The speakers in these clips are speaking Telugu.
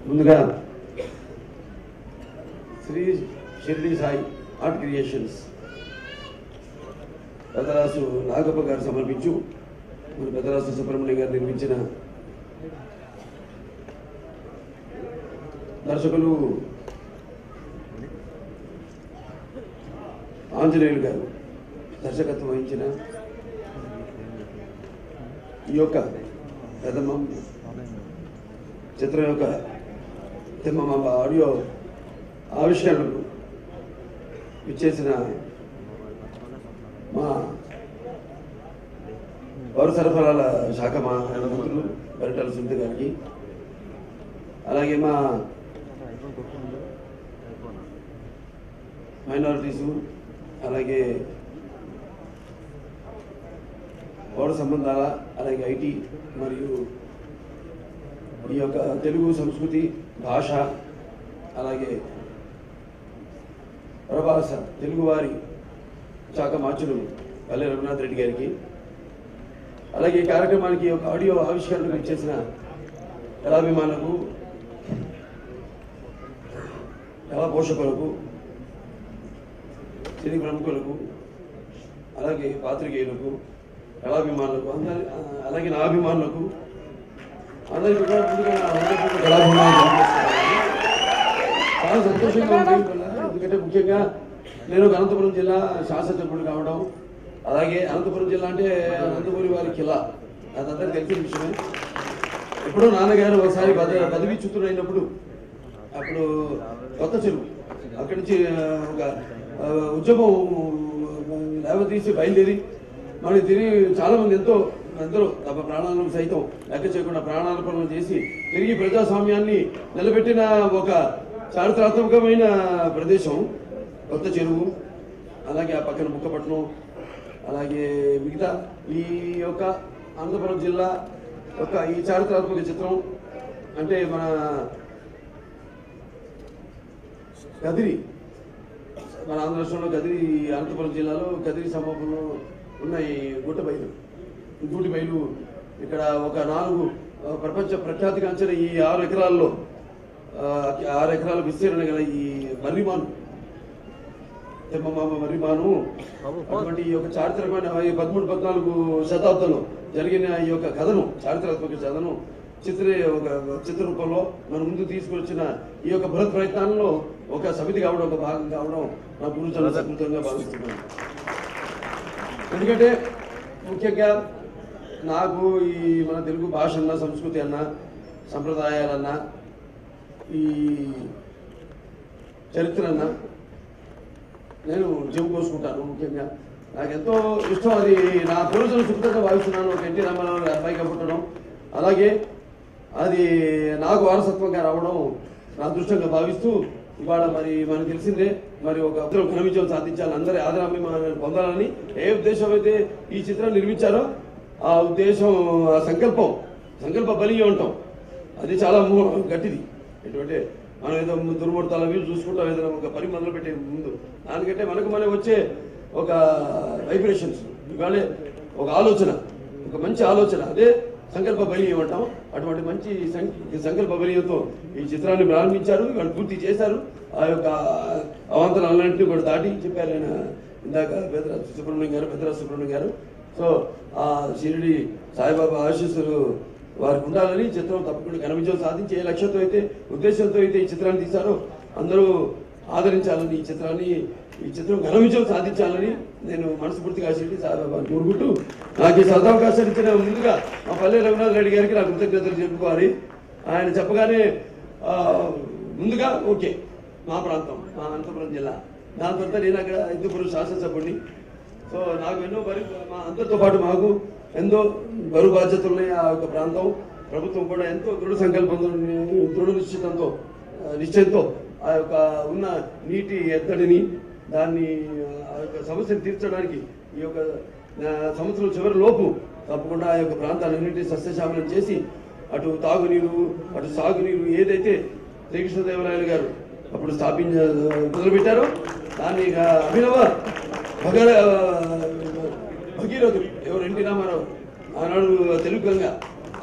ముందుగా శ్రీ షిరిడి సాయి ఆర్ట్ క్రియేషన్స్ పెద్దరాసు నాగప్ప గారు సమర్పించు మన పెద్దరాసు సుబ్రహ్మణ్యం గారు నిర్మించిన దర్శకులు ఆంజనేయులు గారు దర్శకత్వం వహించిన ఈ యొక్క పెద్దమ్మ చిత్రం యొక్క తిమ్మమ్మ ఆడియో ఆవిష్కరణకు ఇచ్చేసిన మా పౌర సరఫరాల శాఖ మా మంత్రులు పరిటాల సునీత గారికి అలాగే మా మైనారిటీసు అలాగే పౌర సంబంధాల అలాగే ఐటీ మరియు ఈ యొక్క తెలుగు సంస్కృతి భాష అలాగే ప్రభాస తెలుగువారి శాఖ మార్చులు పల్లె రఘునాథ్ రెడ్డి గారికి అలాగే ఈ కార్యక్రమానికి ఒక ఆడియో ఆవిష్కరణకు ఇచ్చేసిన కళాభిమానులకు కళా పోషకులకు సినీ ప్రముఖులకు అలాగే పాత్రికేయులకు కళాభిమానులకు అందరి అలాగే నా అభిమానులకు అందరికీ కూడా ముందుగా నా హృదయపూర్వక కళాభిమానాలు తెలియజేస్తున్నాను. చాలా సంతోషంగా ఉంది ఎందుకంటే ముఖ్యంగా నేను అనంతపురం జిల్లా శాసనసభ్యుడు కావడం అలాగే అనంతపురం జిల్లా అంటే అనంతపురి వారి కిలా అది అందరికీ తెలిసిన విషయమే ఎప్పుడో నాన్నగారు ఒకసారి పద పదవి చుట్టూరైనప్పుడు అప్పుడు కొత్త చెరువు అక్కడి నుంచి ఆ, ఒక ఆ, ఉద్యమం లేవతీసి బయలుదేరి మరి తిరిగి చాలా మంది ఎంతో ఎందరో తమ ప్రాణాలను సైతం లెక్క చేయకుండా ప్రాణార్పణలు చేసి తిరిగి ప్రజాస్వామ్యాన్ని నిలబెట్టిన ఒక చారిత్రాత్మకమైన ప్రదేశం కొత్త చెరువు అలాగే ఆ పక్కన బుక్కపట్నం అలాగే మిగతా ఈ యొక్క అనంతపురం జిల్లా యొక్క ఈ చారిత్రాత్మక చిత్రం అంటే మన కదిరి మన ఆంధ్ర రాష్ట్రంలో కదిరి అనంతపురం జిల్లాలో కదిరి సమీపంలో ఉన్న ఈ గుట్ట బయలు ఈ గూటి బయలు ఇక్కడ ఒక నాలుగు ఆ, ప్రపంచ ప్రఖ్యాతిగాంచిన ఈ ఆరు ఎకరాల్లో ఆ, ఆరు ఎకరాల విస్తీర్ణ గల ఈ మర్రిమాను తిమ్మమామ మర్రిమాను అటువంటి ఈ యొక్క చారిత్రకమైన ఈ పదమూడు పద్నాలుగు శతాబ్దంలో జరిగిన ఈ యొక్క కథను చారిత్రాత్మక కథను చిత్ర ఒక చిత్ర రూపంలో మన ముందు తీసుకొచ్చిన ఈ యొక్క బృహత్ ప్రయత్నాల్లో ఒక సమితి కావడం ఒక భాగం కావడం నా గురుజన సకృతంగా భావిస్తున్నాను ఎందుకంటే ముఖ్యంగా నాకు ఈ మన తెలుగు భాష అన్న సంస్కృతి అన్న సంప్రదాయాలన్నా ఈ చరిత్ర అన్నా నేను చెవు కోసుకుంటాను ముఖ్యంగా నాకు ఎంతో ఇష్టం అది నా పూర్వజులు సుఖంగా భావిస్తున్నాను ఒక ఎన్టీ రామారావు గారి అబ్బాయిగా పుట్టడం అలాగే అది నాకు వారసత్వంగా రావడం నా అదృష్టంగా భావిస్తూ ఇవాళ మరి మనకు తెలిసిందే మరి ఒక అబ్దుల్ ఘన విజయం సాధించాలి అందరి ఆదరాభిమానాన్ని పొందాలని ఏ ఉద్దేశం అయితే ఈ చిత్రం నిర్మించారో ఆ ఉద్దేశం ఆ సంకల్పం సంకల్ప బలీయం ఉంటాం అది చాలా మూ- గట్టిది ఎటువంటి మనం ఏదో దుర్ముహూర్తాలు అవి చూసుకుంటాం ఏదైనా ఒక పని మొదలు పెట్టే ముందు దానికంటే మనకు మనం వచ్చే ఒక వైబ్రేషన్స్ ఇవాళ ఒక ఆలోచన ఒక మంచి ఆలోచన అదే సంకల్ప బలీయం అంటాం అటువంటి మంచి సం- సంకల్ప బలీయంతో ఈ చిత్రాన్ని ప్రారంభించారు ఇవాళ పూర్తి చేశారు ఆ యొక్క అవాంతరాలన్నింటినీ కూడా దాటి చెప్పారు ఆయన ఇందాక పెద్దరాజు సుబ్రహ్మణ్యం గారు పెద్దరాజు సుబ్రహ్మణ్యం గారు సో ఆ షిరిడి సాయిబాబా ఆశీస్సులు వారికి ఉండాలని చిత్రం తప్పకుండా ఘన విజయం సాధించి ఏ లక్ష్యంతో అయితే ఉద్దేశంతో అయితే ఈ చిత్రాన్ని తీశారో అందరూ ఆదరించాలని ఈ చిత్రాన్ని ఈ చిత్రం ఘన విజయం సాధించాలని నేను మనస్ఫూర్తిగా షిరిడి సాయిబాబాని కోరుకుంటూ నాకు ఈ సదవకాశం ఇచ్చిన ముందుగా మా పల్లె రఘునాథ్ రెడ్డి గారికి నా కృతజ్ఞతలు చెప్పుకోవాలి ఆయన చెప్పగానే ఆ, ముందుగా ఓకే మా ప్రాంతం మా అనంతపురం జిల్లా దాని తర్వాత నేను అక్కడ హిందూపురం శాసనసభ్యుడిని సో నాకు ఎన్నో బరి మా అందరితో పాటు మాకు ఎంతో బరువు బాధ్యతలు ఉన్నాయి ఆ యొక్క ప్రాంతం ప్రభుత్వం కూడా ఎంతో దృఢ సంకల్పంతో దృఢ నిశ్చితంతో ఆ, నిశ్చయంతో ఆ యొక్క ఉన్న నీటి ఎద్దడిని దాన్ని ఆ యొక్క సమస్యను తీర్చడానికి ఈ యొక్క ఆ, సంవత్సరం చివరి లోపు తప్పకుండా ఆ యొక్క ప్రాంతాలన్నింటినీ సస్యశ్యామలం చేసి అటు తాగునీరు అటు సాగునీరు ఏదైతే శ్రీకృష్ణదేవరాయలు గారు అప్పుడు స్థాపించ మొదలుపెట్టారో దాన్ని ఇక అభినవ భగ భగీరథుడు ఎవరు ఎన్టీ రామారావు ఆనాడు తెలుగు గంగ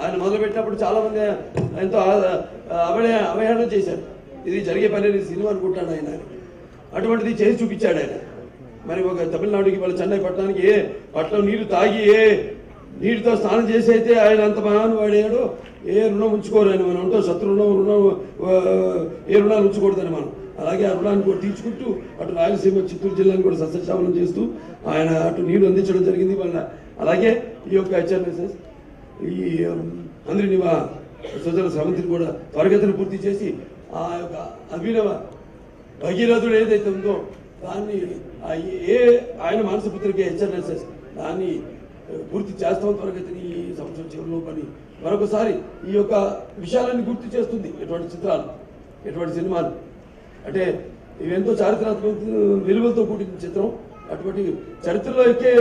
ఆయన మొదలుపెట్టినప్పుడు చాలా మంది ఎంతో ఆ- అవహే అవహేళన చేశారు ఇది జరిగే పని అని సినిమా అనుకుంటాడు ఆయన అటువంటిది చేసి చూపించాడు ఆయన మరి ఒక తమిళనాడుకి వాళ్ళ చెన్నై పట్టణానికి ఏ పట్టణం నీళ్లు తాగి ఏ నీటితో స్నానం చేసి అయితే ఆయన అంత మహానువాడాడు ఏ రుణం ఉంచుకోరు ఆయన మనం ఉంటాం శత్రు రుణం రుణం ఆ, ఏ రుణాలు ఉంచకూడదని మనం అలాగే ఆ రుణాన్ని కూడా తీర్చుకుంటూ అటు రాయలసీమ చిత్తూరు జిల్లాను కూడా సస్యశ్యామలం చేస్తూ ఆయన అటు నీళ్లు అందించడం జరిగింది వాళ్ళ అలాగే ఈ యొక్క హెచ్ఆర్ఎస్ఎస్ ఈ అందరి నివా సుజల స్రవంతిని కూడా త్వరగతిని పూర్తి చేసి ఆ యొక్క అభినవ భగీరథుడు ఏదైతే ఉందో దాన్ని ఆ ఏ ఆయన మానసపుత్రిక హెచ్ఆర్ఎస్ఎస్ దాన్ని పూర్తి చేస్తాం త్వరగతిని ఈ సంవత్సరం చివరిలో పని మరొకసారి ఈ యొక్క విషయాలన్నీ గుర్తు చేస్తుంది ఎటువంటి చిత్రాలు ఎటువంటి సినిమాలు అంటే ఇవెంతో చారిత్రాత్మక విలువలతో కూడిన చిత్రం అటువంటి చరిత్రలో ఎక్కే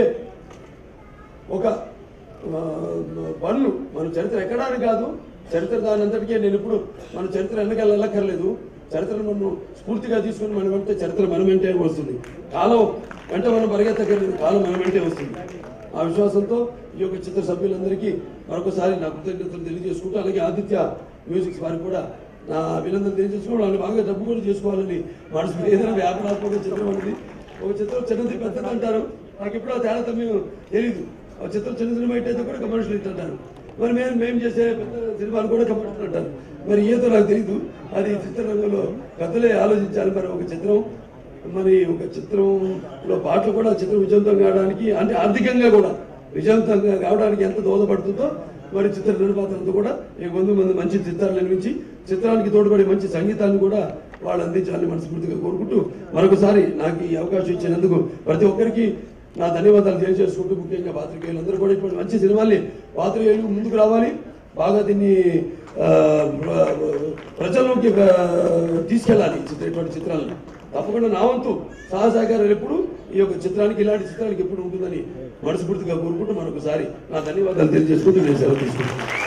ఒక ఆ, పనులు మన చరిత్ర ఎక్కడానికి కాదు చరిత్ర దాని అంతటికే నేను ఇప్పుడు మన చరిత్ర వెనకాల వెళ్ళక్కర్లేదు చరిత్రను మనం స్ఫూర్తిగా తీసుకుని మనం వెంటే చరిత్ర మన వెంటే వస్తుంది కాలం వెంట మనం పరిగెత్తక్కర్లేదు కాలం మన వెంటే వస్తుంది ఆ విశ్వాసంతో ఈ యొక్క చిత్ర సభ్యులందరికీ మరొకసారి నా కృతజ్ఞతలు తెలియజేసుకుంటూ అలాగే ఆదిత్య మ్యూజిక్స్ వారికి కూడా నా అభినందన తెలియజేసుకుంటూ వాళ్ళు బాగా డబ్బు కూడా చేసుకోవాలని మనసు ఏదైనా వ్యాపారాత్మక చిత్రం అనేది ఒక చిత్రం చిన్నది పెద్దది అంటారు నాకు ఎప్పుడో తేడా తమ్మి తెలీదు ఆ చిత్రం చిన్న సినిమా హిట్ అయితే కూడా కమర్షియల్ హిట్ అంటారు మరి మేము మేము చేసే పెద్ద సినిమాలు కూడా కమర్షియల్ అంటారు మరి ఏదో నాకు తెలియదు అది చిత్రరంగంలో పెద్దలే ఆలోచించాలి మరి ఒక చిత్రం మరి ఒక చిత్రంలో పాటలు కూడా చిత్రం విజయవంతం కావడానికి అంటే ఆర్థికంగా కూడా విజయవంతంగా కావడానికి ఎంత దోహదపడుతుందో మరి చిత్ర నిర్మాతలతో కూడా ఈ ముందు మంది మంచి చిత్రాలు నిర్మించి చిత్రానికి తోడ్పడే మంచి సంగీతాన్ని కూడా వాళ్ళు అందించాలని మనస్ఫూర్తిగా కోరుకుంటూ మరొకసారి నాకు ఈ అవకాశం ఇచ్చినందుకు ప్రతి ఒక్కరికి నా ధన్యవాదాలు తెలియజేసుకుంటూ ముఖ్యంగా పాత్రికేయులందరూ కూడా ఇటువంటి మంచి సినిమాల్ని పాత్రికేయులు ముందుకు రావాలి బాగా దీన్ని ఆ, ప్ర- ప్రజల్లోకి ఆ, తీసుకెళ్ళాలి ఈ చిత్ర ఇటువంటి చిత్రాలను తప్పకుండా నా వంతు సహా సహకారాలు ఎప్పుడు ఈ యొక్క చిత్రానికి ఇలాంటి చిత్రానికి ఎప్పుడు ఉంటుందని మనస్ఫూర్తిగా కోరుకుంటూ మరొకసారి నా ధన్యవాదాలు తెలియజేసుకుంటూ నేను సెలవు తీసుకుంటాను